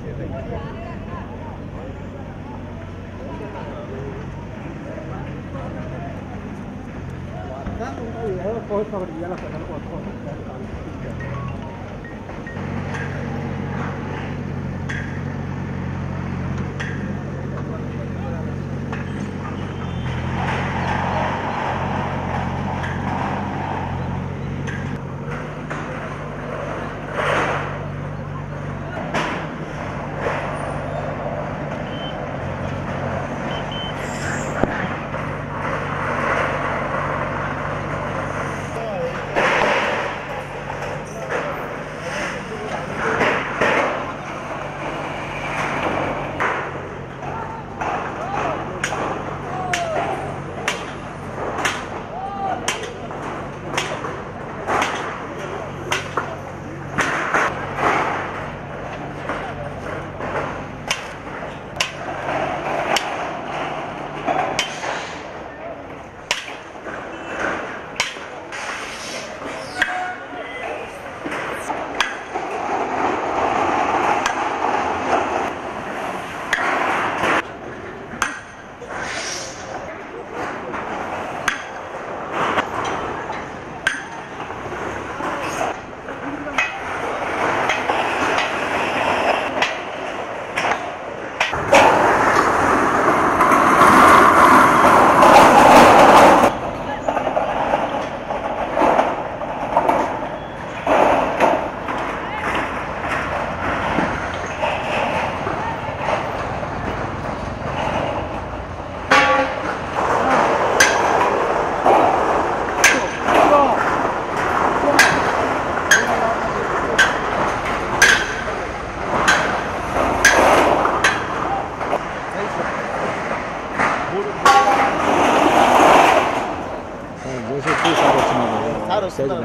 Sir వస్తున్నారు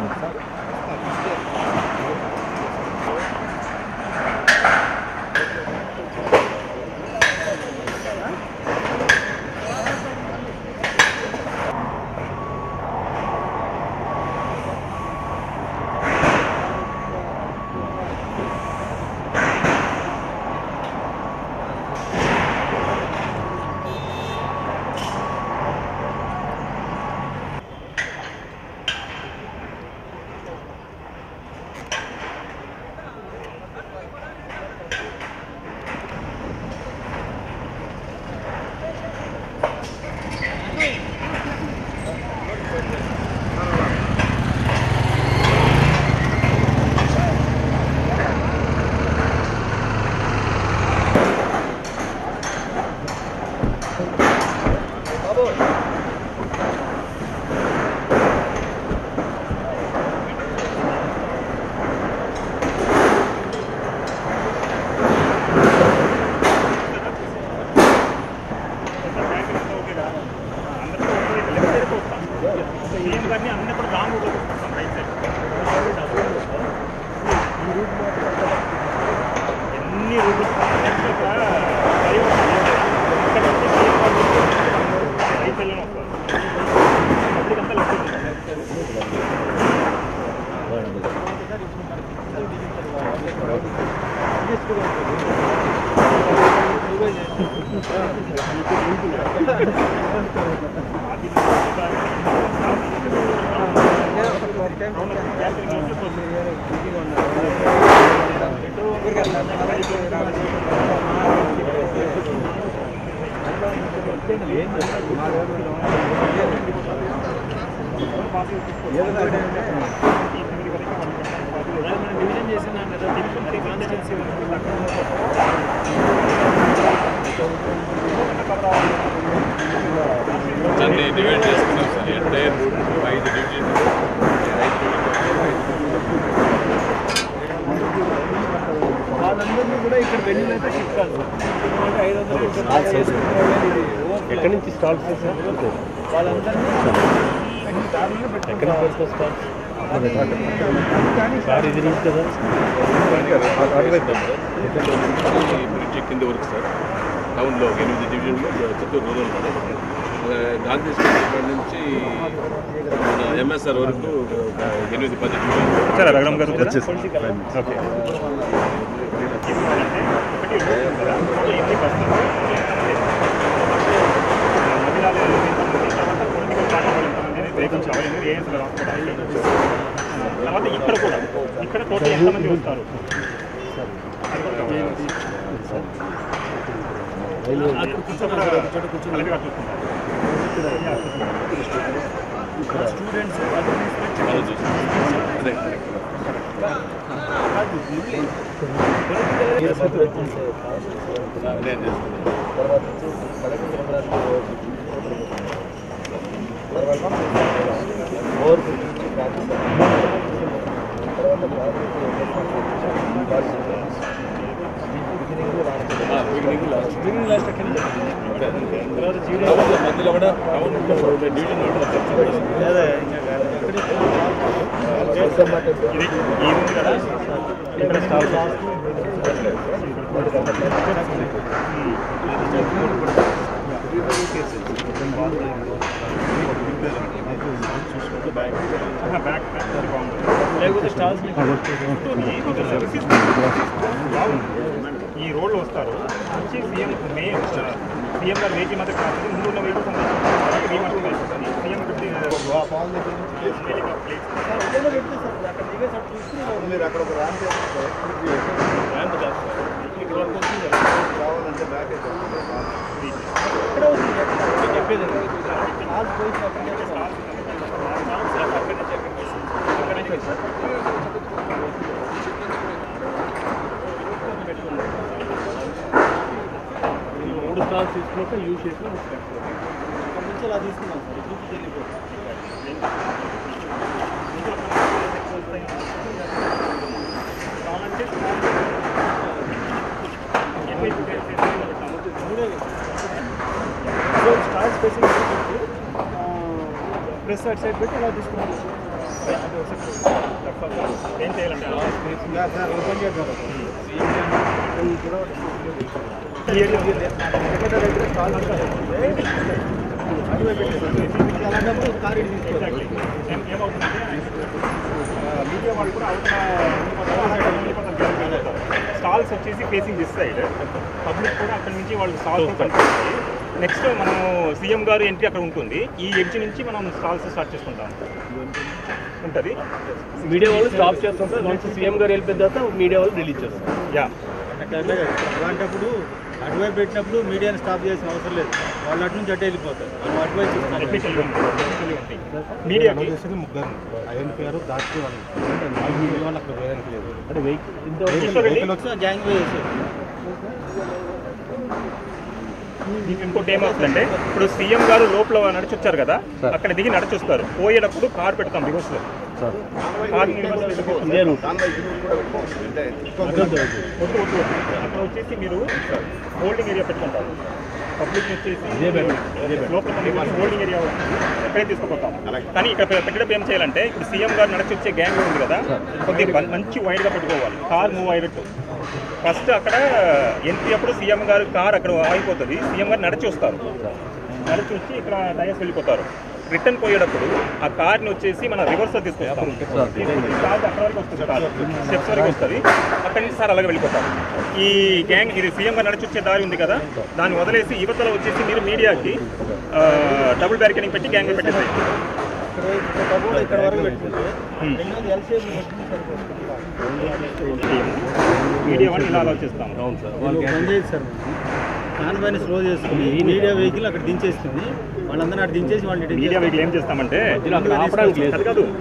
ఎన్ని రూట్లు రైతులను అప్పటికంతా లెక్క డివిజన్ చేసిన తిరుపతి కాన్స్టిట్యున్సీ అన్ని డివైడ్ చేసుకున్నాం సార్ ఎంటైర్ ఐదు డివిజన్ వాళ్ళందరినీ కూడా ఇక్కడ వెళ్ళినట్టు షిఫ్ట్ కాదు అంటే ఐదు వందలు ఎక్కడి నుంచి స్టార్ట్ చేశారు వాళ్ళందరినీ దారిలో ఎక్కడి నుంచి వస్తారు స్టార్ట్ సార్ ఇది నుంచి కదా బ్రిడ్జ్ కింద వరకు సార్ టౌన్లో ఒక ఎనిమిది డివిజన్లో చిత్తూరు రూరల్ ఉన్నాయి. ఆ, గాంధీ స్కూల్ ఇక్కడ నుంచి మన ఎంఎస్ఆర్ వరకు ఒక ఎనిమిది పది డివిజన్లు వచ్చారా రఘురామ్ గారు ఓకే ఒకటి రైల్వే స్టూడెంట్స్ అలా చూసి అదే నేను చేస్తాను తర్వాత వచ్చి పడక తిరుమల తర్వాత ఓవర్ నుంచి ప్రాక్టీస్ తర్వాత బిగినింగ్ లాస్ట్ బిగినింగ్ లాస్ట్ ఎక్కడ తర్వాత జీరో టౌన్లో మధ్యలో కూడా టౌన్లో డ్యూటీ లేదా ఇంకా కాదు. ఇది ఈ ఉంది కదా ఇక్కడ స్టాల్ లేకపోతే స్టాల్స్ ఈ రోడ్లు వస్తారు వచ్చి సీఎం మే సీఎం గారు వెహికల్ మధ్య కాకపోతే ముందు ఉన్న వెహికల్స్ సీఎం మీరు అక్కడ ఒక ర్యాంప్ కావాలంటే బ్యాక్ అయితే చెప్పేది మూడు స్టాల్స్ తీసుకున్నాక యూజ్ చేసిన నుంచి అలా తీసుకున్నాం సార్ చూపు తెలియదు స్టార్ట్ స్పేసింగ్ ప్రెస్ అటు సైడ్ పెట్టి ఇలా తీసుకున్నాను ఏం చేయాలంటే సార్ ఓపెన్ చేద్దాం ఈ ఏరియా ఎక్కడ దగ్గర స్టాల్ అంతా అలాంటప్పుడు కార్ ఇటు తీసుకోవాలి ఎగ్జాక్ట్లీ ఏమవుతుందంటే మీడియా వాళ్ళు కూడా అవుతున్న స్టాల్స్ వచ్చేసి ఫేసింగ్ దిస్ సైడ్ పబ్లిక్ కూడా అక్కడ నుంచి వాళ్ళు స్టాల్స్ కనిపిస్తాయి నెక్స్ట్ మనం సీఎం గారు ఎంట్రీ అక్కడ ఉంటుంది ఈ ఎడ్జ్ నుంచి మనం స్టాల్స్ స్టార్ట్ చేసుకుంటాం ఉంటుంది మీడియా వాళ్ళు స్టాప్ చేస్తుంటారు వన్స్ సీఎం గారు వెళ్ళిపోయిన తర్వాత మీడియా వాళ్ళు రిలీజ్ చేస్తారు యా అలాంటప్పుడు అటువైపు పెట్టినప్పుడు మీడియాని స్టాప్ చేసిన అవసరం లేదు వాళ్ళు అటు నుంచి అటు వెళ్ళిపోతారు మనం అటువైపు చూస్తాం ఎఫిషియల్గా ఉంటాయి మీడియాకి ముగ్గురు ఐఎన్పిఆర్ దాటి వాళ్ళు నాలుగు మీడియా వాళ్ళు అక్కడ వేయడానికి లేదు అంటే వెహికల్ ఇంత వెహికల్ వచ్చిన గ్యాంగ్ వే చేసేది మీకు ఇంకోటి ఏమవుతుందంటే ఇప్పుడు సీఎం గారు లోపల నడిచొచ్చారు కదా అక్కడ దిగి నడిచొస్తారు పోయేటప్పుడు కార్ పెడతాం రివర్స్ లో సార్ కార్ ఇదే రూట్ వద్దు వద్దు వద్దు అక్కడ వచ్చేసి మీరు హోల్డింగ్ ఏరియా పెట్టుకుంటారు పబ్లిక్ వచ్చేసి ఇదే better, ఇదే better. లోపల హోల్డింగ్ ఏరియా ఎక్కడే తీసుకుపోతాం కానీ ఇక్కడ పె- పెట్టడం ఏం చేయాలంటే ఇప్పుడు సీఎం గారు నడిచి వచ్చే గ్యాంగ్ ఉంది కదా కొద్దిగా బం- మంచి వైడ్గా పెట్టుకోవాలి కార్ మూవ్ అయ్యేటట్టు ఫస్ట్ అక్కడ ఎంట్రీ అప్పుడు సీఎం గారు కార్ అక్కడ ఆగిపోతుంది సీఎం గారు నడిచి వస్తారు నడిచి వచ్చి ఇక్కడ డయస్ వెళ్ళిపోతారు రిటర్న్ పోయేటప్పుడు ఆ కార్ని వచ్చేసి మన రివర్స్ తీసుకొస్తాం తీసుకొచ్చి కార్ అక్కడ వరకు వస్తుంది కార్ స్టెప్స్ వరకు వస్తుంది అక్కడి నుంచి సార్ అలాగే వెళ్ళిపోతారు ఈ గ్యాంగ్ ఇది సీఎం గారు నడిచి వచ్చే దారి ఉంది కదా దాన్ని వదిలేసి యువతలో వచ్చేసి మీరు మీడియాకి డబుల్ బ్యారికేడింగ్ పెట్టి గ్యాంగ్ పెట్టేసి ఇక్కడ వరకు పెట్టుకుంటే Hmm. రెండోది ఎల్షేప్ మీడియా వాళ్ళు ఇలా ఆలోచిస్తాం అవును సార్ వాళ్ళు పని చేయదు సార్ కాన్వాయ్ని స్లో చేసుకుని మీడియా వెహికల్ అక్కడ దించేస్తుంది వాళ్ళందరూ అక్కడ దించేసి వాళ్ళు ఇటు మీడియా వెహికల్ ఏం చేస్తామంటే ఇలా అక్కడ ఆపడానికి లేదు అది కాదు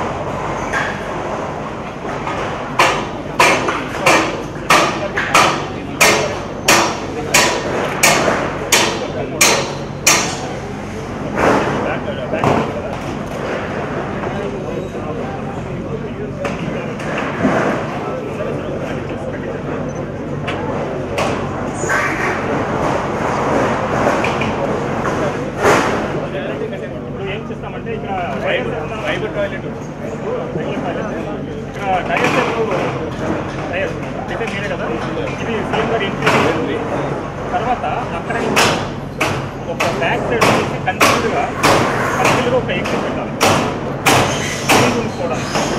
ఇప్పుడు ఏం చేస్తామంటే ఇక్కడ ప్రైవేట్ టాయిలెట్ ఇక్కడ టైర్స్ టైర్స్ అయితే మీరే కదా ఇది సీఎం గారు ఎంట్రీ తర్వాత అక్కడ నుంచి ఒక బ్యాక్ సైడ్ వచ్చేసి కంటిన్యూగా కంటిన్యూగా ఒక ఎగ్జిట్ పెట్టాలి Green rooms కూడా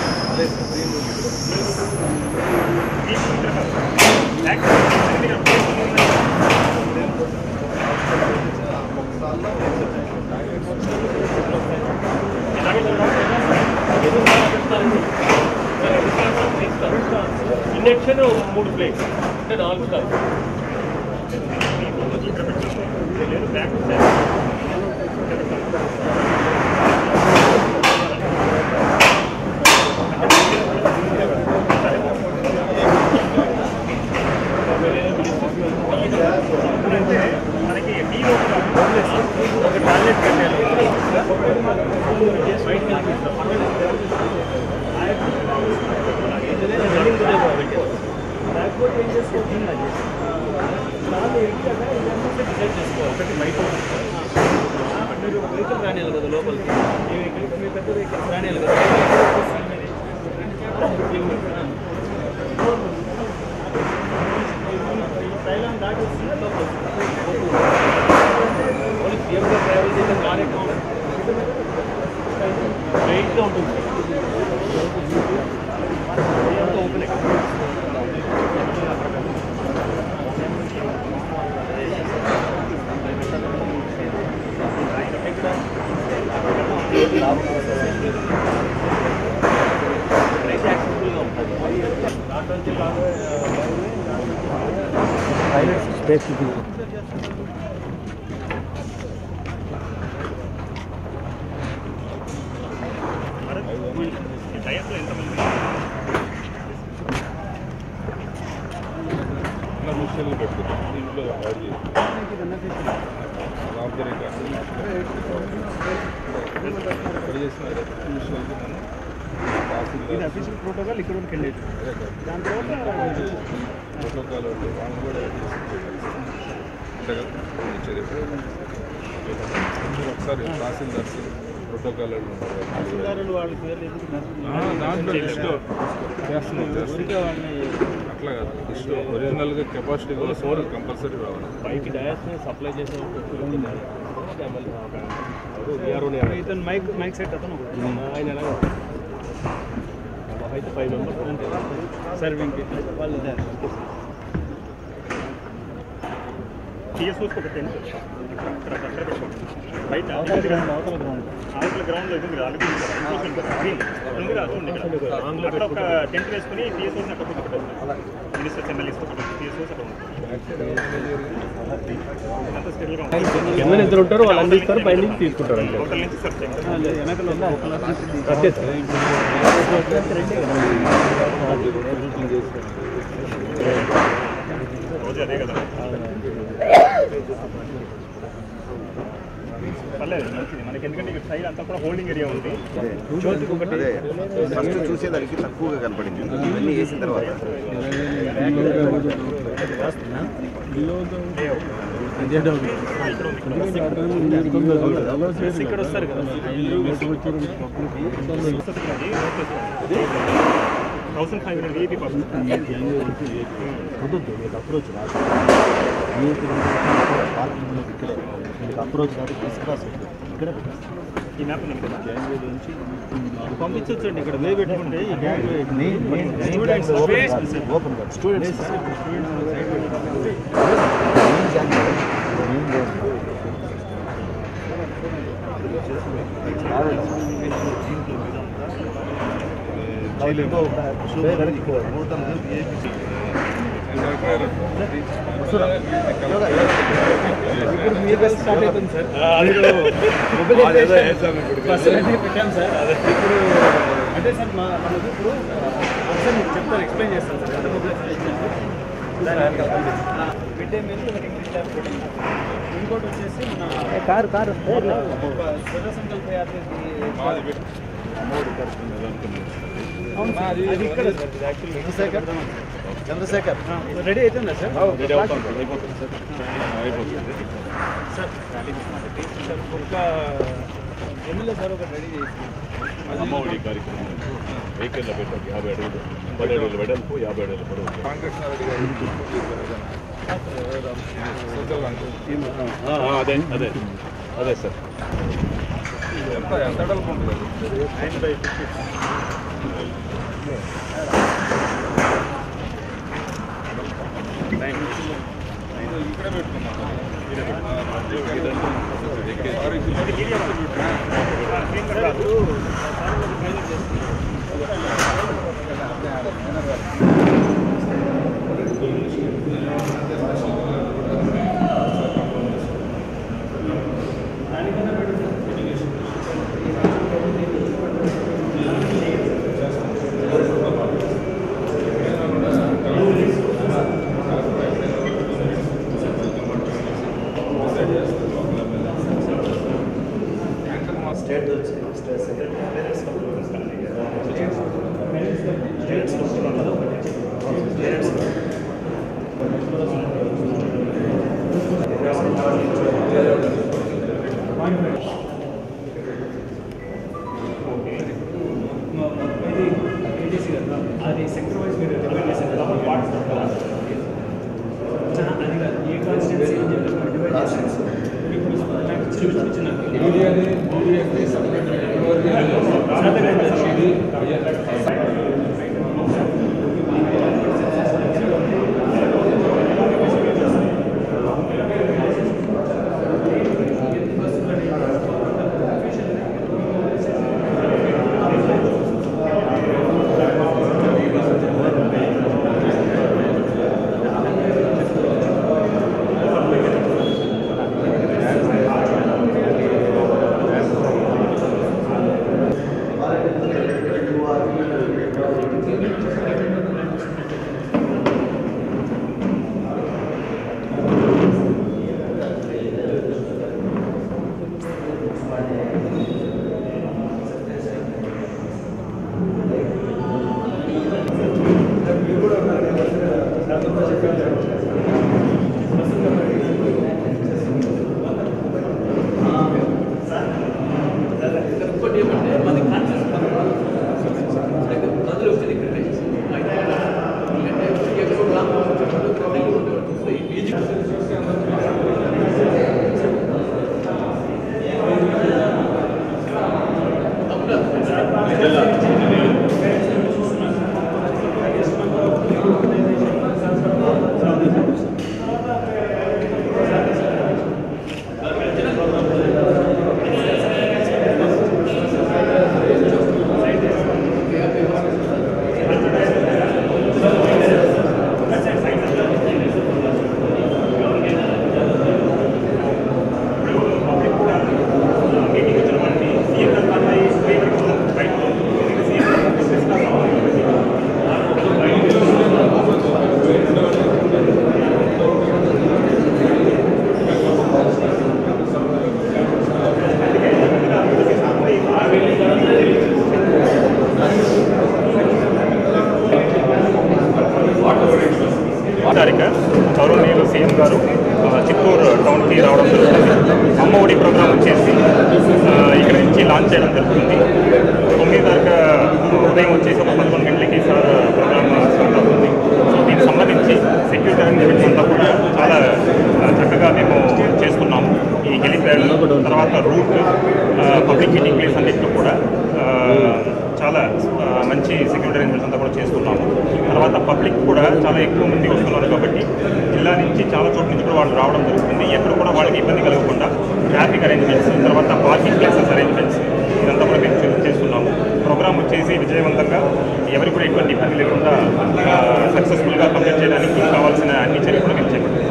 Green rooms ఇక్కడ కాదు. Back side వచ్చేసి ఇక్కడ place ఉంది కదా. ఇండక్షన్ మూడు ప్లేట్స్ అంటే నాలుగు కాదు లేదు బ్యాక్ అంటే మనకి టీ ఒక టాయిలెట్ కట్టాలి ఒకటి బయట మీరు వెహికల్ రానియాలి కదా లోపలికి ఈ వెహికల్ మీ పెద్ద వెహికల్ రానియాలి కదా శైలం దాటి వస్తుంది లోపలికి ఓన్లీ సీఎంగా ట్రావెల్ చేసే కారే వెయిట్గా ఉంటుంది అంతా ఓపెన్ ఇక్కడైతే యాక్సెసిబుల్గా ఉంటుంది దాంట్లో నుంచి కాదు స్పేస్ టైర్లో ఎంతమంది ముఖ్యంగా పెట్టుకుంటాం దీంట్లో యాడ్ చేసి రామగిరి ఎక్కడ చేసిన విషయాలకి మనం ఇది అఫీషియల్ ప్రోటోకాల్ ఇక్కడ వరకు వెళ్ళేది దాని తర్వాత ప్రోటోకాల్ ఉంటే వాళ్ళు కూడా యాడ్ చేసి అంటే కదా ఇచ్చేది మీరు ఒకసారి తహసీల్దార్స్ ప్రోటోకాల్ ఉంటారు తహసీల్దారులు వాళ్ళ పేర్లు ఎందుకు ఆ, దాంట్లో లిస్టు చేస్తున్నాం చేస్తున్నాం ఊరికే వాళ్ళని అట్లా కాదు లిస్టు ఒరిజినల్గా కెపాసిటీ కూడా సోర్ కంపల్సరీ రావాలి పైకి డయాస్ని సప్లై చేసే ఇతను మైక్ మైక్ సెట్ అతను ఒకడు. ఆయన ఎలా అయితే ఫైవ్ మెంబర్స్ ఉంటాయి సర్వింగ్కి వాళ్ళు అదే. టీఎస్ఓస్కి ఒక టెంట్ అక్కడ అక్కడ పెట్టుకోండి బయట అవతల గ్రౌండ్ అవతల గ్రౌండ్ ఆవుల గ్రౌండ్ లో ఉంది కదా అలుగు గ్రీన్ ఉంది కదా చూడండి ఇక్కడ. అక్కడ ఒక టెంట్ వేసుకుని టీఎస్ఓస్ అక్కడ కూర్చోబెట్టారు మినిస్టర్స్ ఎమ్మెల్యేస్ టీఎస్ఓస్ అక్కడ ఉంటారు అంతా స్టెబుల్గా ఉంటుంది కింద ఇద్దరు ఉంటారు వాళ్ళు అందిస్తారు పై నుంచి తీసుకుంటారు అంతే హోటల్ నుంచి సర్చ్ వెనకలో ఉన్న ఒక అంతే సార్ రోజు అదే కదా పర్లేదు మంచిది మనకి ఎందుకంటే ఇక్కడ సైడ్ అంతా కూడా హోల్డింగ్ ఏరియా ఉంది అదే ఫస్ట్ చూసేదానికి తక్కువగా కనపడింది ఇవన్నీ వేసిన తర్వాత ఇక్కడ వస్తారు కదా thousand five hundred AP percent approach రాదు అప్రోచ్ రాదు క్రాస్ ఇక్కడ ఈ మ్యాప్ ఉంది కదా పంపించొచ్చండి ఇక్కడ వే పెట్టుకుంటే ఈ గ్యాంగ్ స్టూడెంట్స్ ఓపెన్ స్టూడెంట్స్ ఇప్పుడు మీ బస్ స్టార్ట్ అవుతుంది సార్ బస్ అనేది పెట్టాం సార్ ఇప్పుడు అంటే సార్ మా మనకు ఇప్పుడు ఒకసారి మీకు చెప్తాను ఎక్స్ప్లెయిన్ చేస్తాను సార్ ఎంత మొబిలైజేషన్ మిడ్ డే మీల్ మనకి ఇంగ్లీష్ ల్యాబ్ కూడా ఉంది. ఇంకోటి వచ్చేసి మన కారు కారు స్వర సంకల్ప యాత్రకి అవును సార్. అది ఇక్కడ సార్ చంద్రశేఖర్ చంద్రశేఖర్ రెడీ అవుతుందా సార్ సార్ సార్ ఒక ఎమ్మెల్యే సార్ ఒకటి రెడీ చేసి అమ్మఒడి కార్యక్రమం వెహికల్లో పెట్టారు యాభై అడుగులు పది అడుగులు వెడల్పు యాభై అడుగులు పొడవు రామకృష్ణారెడ్డి గారు అదే అదే అదే సార్ ఎంత ఎంత అడల్పు ఉంటుంది నైన్ బై ఫిఫ్టీ ఇక్కడే పెట్టుకున్నాం అది సెక్టర్ వైజ్ మీరు డివైడ్ చేశారు అది కాదు ఏ కాన్స్టిట్యూన్సీ అని చెప్పేసి మీరు డివైడ్ చేశారు ఇప్పుడు నాకు చూపించినారు ఇంకోటి ఏమంటే మాది కాన్సెప్ట్ ప్రజలు వచ్చేది ఇక్కడే ఎందుకంటే ఎక్కడో గ్రామం చెప్పాడు దగ్గర ఉండేవాడు సో ఈ బీచ్ మీటింగ్ వచ్చిన వాడిని సీఎం గారు మాట్లాడి స్క్రీన్ పెట్టుకుందాం బయట సీఎం గారు తారీఖ గౌరవనీయులు సీఎం గారు ఆ, చిత్తూరు టౌన్కి రావడం జరుగుతుంది అమ్మ ఒడి ప్రోగ్రామ్ వచ్చేసి ఆ, ఇక్కడ నుంచి లాంచ్ చేయడం జరుగుతుంది తొమ్మిది తారీఖు ఉదయం వచ్చేసి ఒక పదకొండు గంటలకి సార్ ప్రోగ్రామ్ స్టార్ట్ అవుతుంది సో దీనికి సంబంధించి సెక్యూరిటీ అరేంజ్మెంట్స్ అంతా కూడా చాలా ఆ, చక్కగా మేము చేసుకున్నాము ఈ హెలిప్యాడ్ తర్వాత రూట్ పబ్లిక్ మీటింగ్ ప్లేస్ అన్నింటిలో కూడా ఆ, చాలా ఆ, మంచి సెక్యూరిటీ అరేంజ్మెంట్స్ అంతా కూడా చేసుకున్నాము తర్వాత పబ్లిక్ కూడా చాలా ఎక్కువ మంది వస్తున్నారు కాబట్టి జిల్లా నుంచి చాలా చోట్ల నుంచి కూడా వాళ్ళు రావడం జరుగుతుంది ఎక్కడ కూడా వాళ్ళకి ఇబ్బంది కలగకుండా ట్రాఫిక్ అరేంజ్మెంట్స్ తర్వాత పార్కింగ్ ప్లేసెస్ అరేంజ్మెంట్స్ ఇదంతా కూడా మేము చే- చేస్తున్నాము ప్రోగ్రామ్ వచ్చేసి విజయవంతంగా ఎవరికి కూడా ఎటువంటి ఇబ్బంది లేకుండా సక్సెస్ఫుల్గా కంప్లీట్ చేయడానికి కావాల్సిన అన్ని చర్యలు కూడా మేము చేపట్టాము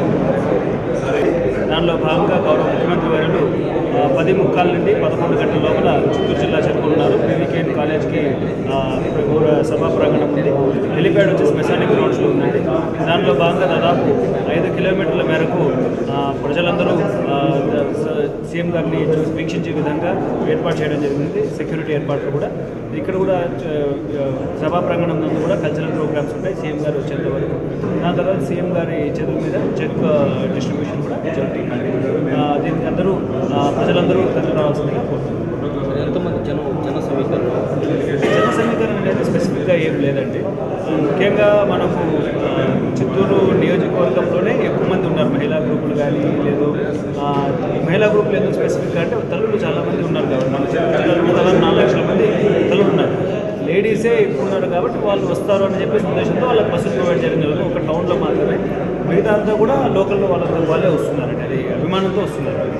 దానిలో భాగంగా గౌరవ ముఖ్యమంత్రి వర్యులు ఆ, పది ముక్కాల నుండి పదకొండు గంటల లోపల చిత్తూరు జిల్లా చేరుకుంటున్నారు పీవీకేఎన్ కాలేజ్కి ఆ, ఊర సభా ప్రాంగణం ఉంది హెలిప్యాడ్ వచ్చి స్పెషాలిటీ గ్రౌండ్స్లో ఉందండి దానిలో భాగంగా దాదాపు ఐదు కిలోమీటర్ల మేరకు ఆ, ప్రజలందరూ ఆ, ద- స- సీఎం గారిని చూసి వీక్షించే విధంగా ఏర్పాటు చేయడం జరిగింది సెక్యూరిటీ ఏర్పాట్లు కూడా ఇక్కడ కూడా చ- సభా ప్రాంగణం నందు కూడా కల్చరల్ ప్రోగ్రామ్స్ ఉంటాయి సీఎం గారు వచ్చేంత వరకు దాని తర్వాత సీఎం గారి చేతుల మీద చెక్ డిస్ట్రిబ్యూషన్ కూడా జరుగుతుందండి ఆ, దీనికి అందరూ ఆ, ప్రజలందరూ తరలి రావాల్సిందిగా కోరుతున్నాను ఎంతమంది జనం జన సమీకరణ జన సమీకరణ అనేది స్పెసిఫిక్గా ఏం లేదండి ఆ, ముఖ్యంగా మనకు ఆ, చిత్తూరు నియోజకవర్గంలోనే ఎక్కువ మంది ఉన్నారు మహిళా గ్రూపులు కానీ లేదు ఆ, ఈ మహిళా గ్రూపులు ఎందుకు స్పెసిఫిక్గా అంటే తల్లులు చాలా మంది ఉన్నారు కాబట్టి మన చిత్తూరు జిల్లాలో దాదాపు నాలుగు లక్షల మంది తల్లులు ఉన్నారు లేడీసే ఎక్కువ ఉన్నారు కాబట్టి వాళ్ళు వస్తారు అని చెప్పేసి ఉద్దేశంతో వాళ్ళకి బస్సులు ప్రొవైడ్ చేయడం జరుగుతుంది ఒక టౌన్లో మాత్రమే మిగతా అంతా కూడా లోకల్లో వాళ్ళంతా వాళ్ళే వస్తున్నారండి అది అభిమానంతో వస్తున్నారు